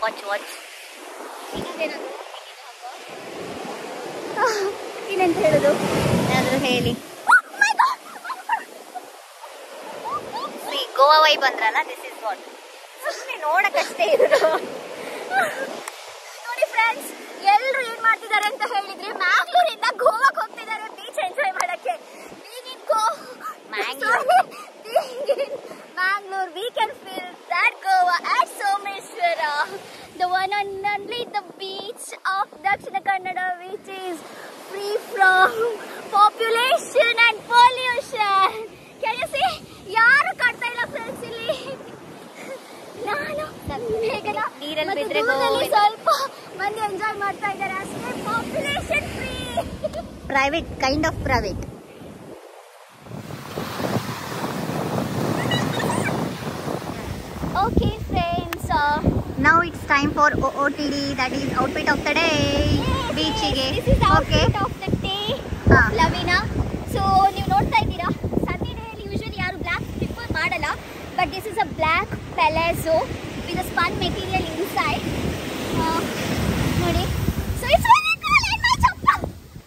Watch watch ಏನಂತ ಹೇಳುದು ಏನಾದ್ರು ಹೇಳಿ ಗೋವಾ ವೈ ಬಂದ್ರಲ್ಲ ದಿಸ್ ಇಸ್ ವಾಟ್ ಸುಮ್ಮನೆ ನೋಡಕ್ಕಷ್ಟೇ ಇದು ನೋಡಿ ಫ್ರೆಂಡ್ಸ್ ಎಲ್ರು ಏನ್ ಮಾಡ್ತಿದ್ದಾರೆ ಅಂತ ಹೇಳಿದ್ರೆ ಮ್ಯಾಂಗ್ಳೂರಿಂದ ಗೋವಾಕ್ ಹೋಗ್ತಿದ್ದಾರೆ ಬೀಚ್ ಎಂಜಾಯ್ ಮಾಡಕ್ಕೆ Being in Go- Mangalore. Sorry, being in Mangalore, we can feel that Goa at Someshwara, the one and only the beach of Dakshina Kannada, which is free from population and pollution. Can you see? ಯಾರು ಕಟ್ತಾ ಇಲ್ಲ friends ಇಲ್ಲಿ ನಾನು ಮೇಘನ ನೀರಲ್ಲಿ ಮತ್ತು ಬಿದ್ರೆ ದೂರದಲ್ಲಿ ಗೋವಿಂದ. ಸ್ವಲ್ಪ ಮಂದಿ ಎಂಜಾಯ್ ಮಾಡ್ತಾ ಇದ್ದಾರೆ ಅಷ್ಟೇ population free private kind of private okay friends now it's time for O T D that is outfit of the day ಬೀಚಿಗೆ this is okay outfit of the day ಹಾ. ಲವಿನಾ ಸೊ ನೀವು ನೋಡ್ತಾ ಇದ್ದೀರಾ ಸಂಡೇ ಡೇಲಿ ಯೂಶಲಿ ಯಾರು black prefer ಮಾಡಲ್ಲ but this is a black palazzo with a spun material inside ನೋಡಿ so it's very cool and my ಚಪ್ಪಲ್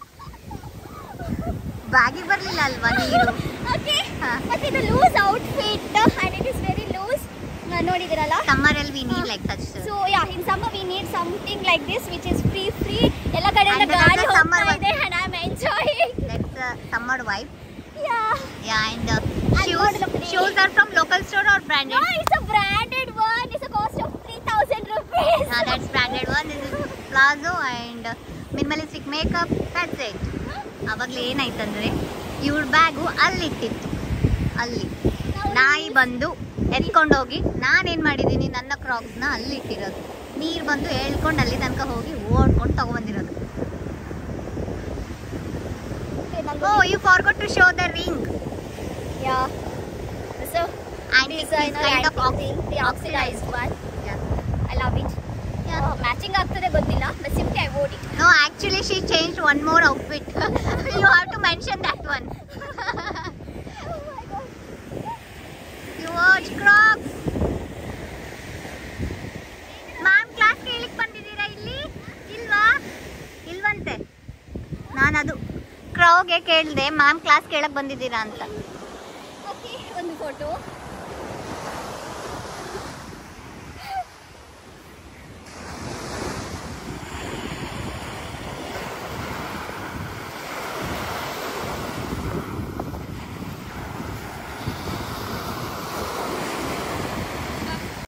ಬ್ಯಾಗಿಗೆ ಬರಲಿಲ್ಲ ಅಲ್ವಾ ನೀರು ಓಕೆ ಹಾ. ಮತ್ತೆ ಇದು loose outfit and it is very loose ನೋಡಿದಿರಲ್ಲ ಸಮ್ಮರಲ್ಲಿ we need like such so yeah in summer we need something like this which is free free ಎಲ್ಲ ಕಡೆಯಿಂದ And that ಗಾಳಿ is the summer ಹೋಗ್ತಾ one. ಇದೆ and I am enjoying that's summer vibe yeah yeah and And shoes model of the day. shoes are from local store or no branded it's a branded one it's a cost of 3000 rupees Ah, that's branded one. This is Plazo and minimalistic makeup. That's it. ಅವಾಗಲೇ ಏನಾಯ್ತಂದ್ರೆ ಇವ್ಳ bag ಅಲ್ಲಿಟ್ಟಿತ್ತು ಅಲ್ಲಿ ನಾಯಿ ಬಂದು ಎತ್ಕೊಂಡೋಗಿ ನಾನೇನು ಮಾಡಿದ್ದೀನಿ ನನ್ನ ಕ್ರಾಕ್ಸ್ನ ಅಲ್ಲಿಟ್ಟಿರೋದು ನೀರು ಬಂದು ಹೇಳ್ಕೊಂಡು ಅಲ್ಲಿ ತನಕ ಹೋಗಿ ಓಡ್ಕೊಂಡು ತಗೊಂಬಂದಿರೋದು oh you forgot to show the ring yeah so and this it's is uh, kind of thing, the oxidized one I love it Yeah. Matching ಆಗ್ತದೆ ಗೊತ್ತಿಲ್ಲ ಬಟ್ ಸಿಂಪ್ಲಿ ಐ ಓಡಿ No, actually, she changed one more outfit. you have to mention that one. you watch Crocs. Ma'am class ಕೇಳಿಕ್ ಬಂದಿದ್ದೀರಾ ಇಲ್ಲಿ ಇಲ್ವಾ ಇಲ್ವಂತೆ ನಾನು ಅದು ಕ್ರೌಗೆ ಕೇಳಿದೆ ಮ್ಯಾಮ್ ಕ್ಲಾಸ್ ಕೇಳಕ್ ಬಂದಿದ್ದೀರಾ ಅಂತ ಓಕೆ ಒಂದು ಫೋಟೋ